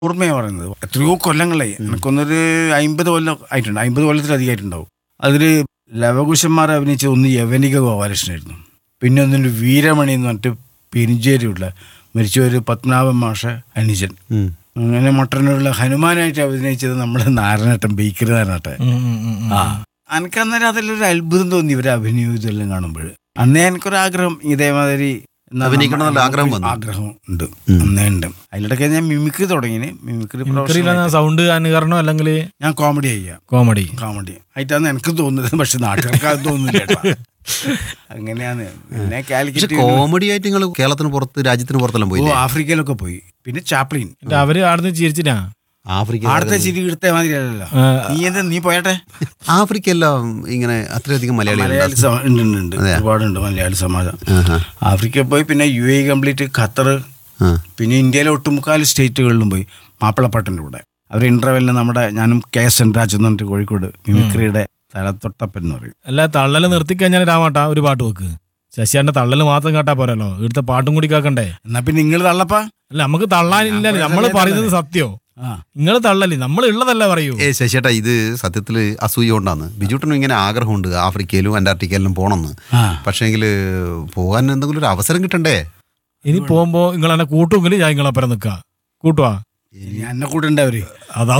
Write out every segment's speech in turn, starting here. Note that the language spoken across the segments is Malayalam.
ഓർമ്മയാണ് പറയുന്നത് എത്രയോ കൊല്ലങ്ങളായി എനിക്കൊന്നൊരു അമ്പത് കൊല്ലം ആയിട്ടുണ്ട് അമ്പത് കൊല്ലത്തിലധികമായിട്ടുണ്ടാവും അതിൽ ലവകുശന്മാർ അഭിനയിച്ച ഒന്ന് യവനിക ഗോപാലകൃഷ്ണനായിരുന്നു പിന്നെ ഒന്നിന് വീരമണി എന്ന് പറഞ്ഞിട്ട് പെരിഞ്ചേരിയുള്ള മരിച്ച ഒരു പത്മനാഭൻ മാഷ അനുജൻ ഉം. അങ്ങനെ മട്ടന്നൂരുള്ള ഹനുമാനായിട്ട് അഭിനയിച്ചത് നമ്മുടെ നാരായണേട്ടൻ ബേക്കറി നാരായണേട്ടൻ ഉം, ഉം, ഉം, ഉം. ആ എനിക്ക് അന്നേരം അതിലൊരു അത്ഭുതം തോന്നി ഇവരെ അഭിനയം ഇതെല്ലാം കാണുമ്പോൾ അന്നേ എനിക്കൊരു ആഗ്രഹം ഇതേമാതിരി എന്നാ അഭിനയിക്കണം എന്നുള്ള നമ്മ- ആഗ്രഹം വന്നു. ആഗ്രഹം ഉണ്ട് ഉം. അന്നേ ഉണ്ട് അതിലിടയ്ക്ക് ഞാൻ മിമിക്രി തുടങ്ങി മിമിക്രി മിമിക്രിയിലാണ് സൗണ്ട് അനുകരണോ അല്ലെങ്കിൽ ഞാൻ കോമഡി ചെയ്യാം കോമഡി കോമഡി ആയിട്ടാണ് എനിക്ക് തോന്നുന്നത് പക്ഷെ നാട്ടുകാർക്ക് അത് തോന്നുന്നില്ല കേട്ടോ. അങ്ങനെയാണ് പിന്നെ പക്ഷെ കാലിക്കറ്റ് കോമഡി ആയിട്ട് നിങ്ങൾ കേരളത്തിന് പുറത്ത് രാജ്യത്തിന് പുറത്തെല്ലാം ഓ പോയില്ലേ ആഫ്രിക്കയിലൊക്കെ പോയി പിന്നെ ചാപ്ലിൻ എന്നിട്ട് അവര് ആടുന്ന് ചിരിച്ചിനാ ആഫ്രിക്ക ആടത്തെ ചിരി എടുത്ത മാതിരി അല്ലല്ലോ ആ, നീ എന്താ നീ പോയട്ടെ ആഫ്രിക്ക എല്ലാം ഇങ്ങനെ അത്രയധികം മലയാളികൾ മലയാളി സമ- ഉണ്ട് ഉണ്ട്, ഉണ്ട് ഒരുപാടുണ്ട് മലയാളി സമാജം ആഫ്രിക്ക പോയി പിന്നെ യു എ കംപ്ലീറ്റ് ഖത്തർ പിന്നെ ഇന്ത്യയിലെ ഒട്ടുമുക്കാൽ സ്റ്റേറ്റുകളിലും പോയി മാപ്പിളപ്പാട്ടിൻ്റെ കൂടെ അവർ ഇന്റർവെല്ലിന് നമ്മുടെ ഞാനും കെ എസ് സെൻരാജ് എന്ന് പറഞ്ഞിട്ട് കോഴിക്കോട് മിമിക്രിയുടെ തലത്തൊട്ടപ്പൻ എന്ന് പറയും അല്ല തള്ളല് നിർത്തി കഴിഞ്ഞാൽ രാമാട്ടാ ഒരു പാട്ട് വെക്ക് ശശിയാന്റെ തള്ളല് മാത്രം കേട്ടാ പോരല്ലോ ഇവിടുത്തെ പാട്ടും കൂടി കേക്കണ്ടേ എന്നാ പിന്നെ നിങ്ങൾ തള്ളപ്പാ അല്ല നമുക്ക് തള്ളാനില്ല ഞാൻ നമ്മൾ പറയുന്നത് പറയുന്നത് സത്യോ ആ നിങ്ങൾ തള്ളല്ലേ നമ്മൾ ഉള്ളതല്ല പറയൂ ഏ ശശിയേട്ടാ ഇത് സത്യത്തിൽ അസൂയ കൊണ്ടാണ് ബിജുട്ടനും ഇങ്ങനെ ആഗ്രഹമുണ്ട് ആഫ്രിക്കയിലും അന്റാർട്ടിക്കയിലും പോകണമെന്ന് ആ പക്ഷേങ്കിൽ പോകാൻ എന്തെങ്കിലും ഒരു അവസരം കിട്ടണ്ടേ ഇനി പോകുമ്പോ നിങ്ങൾ എന്നെ കൂട്ടുമെങ്കിൽ ഞാൻ നിങ്ങളപ്പുറം നിൽക്കുക കൂട്ടുവാ ഇനി എന്നെ കൂട്ടണ്ടേ അവര് അതാ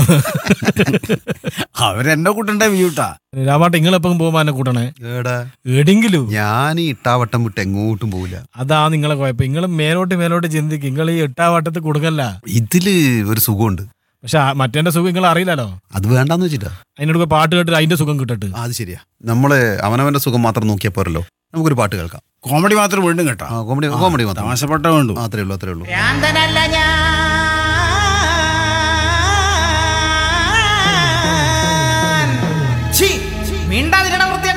അവരെന്നെ കൂട്ടണ്ടേ വീട്ടാ രാമാട്ട നിങ്ങളെപ്പം പോകുമ്പോ എന്നെ കൂട്ടണേ ഏടാ എടെങ്കിലും ഞാൻ ഈ ഇട്ടാവട്ടം വിട്ട് എങ്ങോട്ടും പോകില്ല അതാ നിങ്ങളെ കുഴപ്പം നിങ്ങൾ മേലോട്ട് മേലോട്ട് ചിന്തിക്കും നിങ്ങൾ ഈ എട്ടാവട്ടത്ത് കൊടുക്കല്ല ഇതില് ഒരു സുഖമുണ്ട് പക്ഷെ ആ മറ്റേന്റെ സുഖം നിങ്ങൾ അറിയില്ലല്ലോ അത് വേണ്ടാന്ന് വെച്ചിട്ടാ അതിനോട് പാട്ട് കേട്ടിട്ട് അതിന്റെ സുഖം കിട്ടട്ട് ആ, അത് ശരിയാ നമ്മള് അവനവന്റെ സുഖം മാത്രം നോക്കിയാൽ പോരല്ലോ നമുക്കൊരു പാട്ട് കേൾക്കാം കോമഡി മാത്രം വേണ്ടും കേട്ടോ ആ കോമഡി കോമഡി മാത്രം തമാശപ്പെട്ട വേണ്ടു ആ, അത്രേ ഉള്ളൂ അത്രേ ഉള്ളൂ ഭ്രാന്തനല്ല ഞാൻ ഛീ, മിണ്ടാതിരണ വൃത്തി